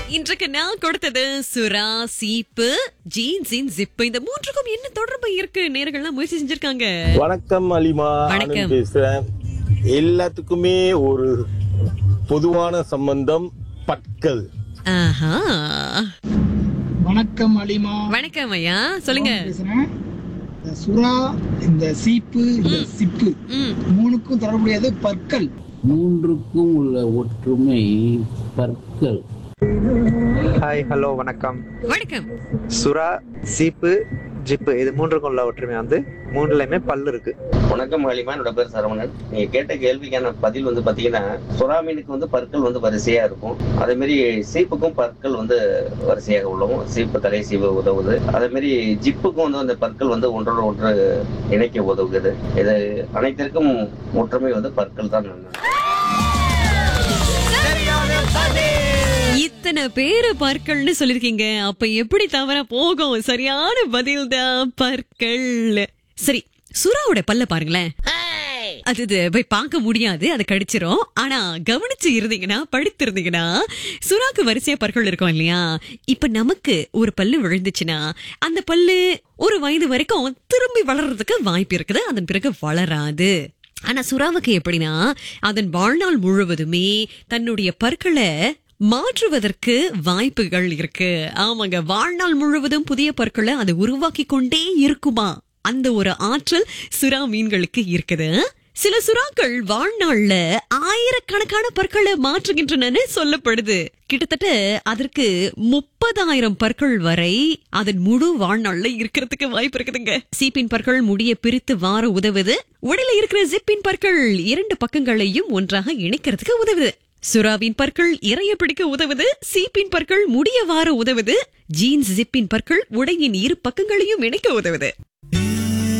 இன்றைக்கு நான் கொடுத்தது சுறா சீப்பு ஜீன்ஸின் ஜிப்பு இந்த மூன்றுக்கும் என்ன தொடர்பு இருக்கு நேர்கள்லாம் முயற்சி செஞ்சிருக்காங்க வணக்கம் அலிமா வணக்கம். ஆனந்த் பேசுறேன் எல்லாத்துக்குமே ஒரு பொதுவான சம்பந்தம் பற்கள் ஆஹா வணக்கம் அலிமா வணக்கம் ஐயா சொல்லுங்க பேசுறேன் இந்த சுறா இந்த சீப்பு இந்த சிப்பு ம் மூணுக்கும் தொடர்புடையது பற்கள் மூன்றுக்கும் உள்ள ஒற்றுமை பற்கள் ஹாய் ஹலோ வணக்கம் வணக்கம் சுறா சீப்பு ஜிப்பு இது மூன்றுக்கும் உள்ள ஒற்றுமை வந்து மூணுலையுமே பல்லு இருக்கு வணக்கம் ஹலிமா என்னோட பேர் சரவணன் நீங்க கேட்ட கேள்விக்கான பதில் வந்து பாத்தீங்கன்னா சுறா மீனுக்கு வந்து பற்கள் வந்து வரிசையா இருக்கும் அதே மாதிரி சீப்புக்கும் பற்கள் வந்து வரிசையாக உள்ளவும் சீப்பு தலை சீவு உதவுது அதே மாதிரி ஜிப்புக்கும் வந்து அந்த பற்கள் வந்து ஒன்றோடு ஒன்று இணைக்க உதவுகிறது இது அனைத்திற்கும் ஒற்றுமை வந்து பற்கள் தான் இத்தனை பேரு பற்கள்னு சொல்லிருக்கீங்க அப்ப எப்படி தவறா போகும் சரியான பதில் தான் பற்கள் சரி சுறாவோட பல்ல பாருங்களேன் அது இது போய் பார்க்க முடியாது அதை கடிச்சிரும் ஆனா கவனிச்சு இருந்தீங்கன்னா படித்திருந்தீங்கன்னா சுறாக்கு வரிசையா பற்கள் இருக்கும் இல்லையா இப்ப நமக்கு ஒரு பல்லு விழுந்துச்சுன்னா அந்த பல்லு ஒரு வயது வரைக்கும் திரும்பி வளர்றதுக்கு வாய்ப்பு இருக்குது அதன் பிறகு வளராது ஆனா சுறாவுக்கு எப்படின்னா அதன் வாழ்நாள் முழுவதுமே தன்னுடைய பற்களை மாற்றுவதற்கு வாய்ப்புகள் இருக்கு ஆமாங்க வாழ்நாள் முழுவதும் புதிய பற்களை அது உருவாக்கி கொண்டே இருக்குமா அந்த ஒரு ஆற்றல் சுறா மீன்களுக்கு இருக்குது சில சுறாக்கள் வாழ்நாள்ல ஆயிரக்கணக்கான பற்களை மாற்றுகின்றன சொல்லப்படுது கிட்டத்தட்ட அதற்கு முப்பதாயிரம் பற்கள் வரை அதன் முழு வாழ்நாள்ல இருக்கிறதுக்கு வாய்ப்பு இருக்குதுங்க சீப்பின் பற்கள் முடிய பிரித்து வார உதவுது உடலில் இருக்கிற ஜிப்பின் பற்கள் இரண்டு பக்கங்களையும் ஒன்றாக இணைக்கிறதுக்கு உதவுது சுறாவின் பற்கள் இறைய பிடிக்க உதவுது சீப்பின் பற்கள் முடிய வார உதவுது ஜீன்ஸ் ஜிப்பின் பற்கள் உடையின் இரு பக்கங்களையும் இணைக்க உதவுது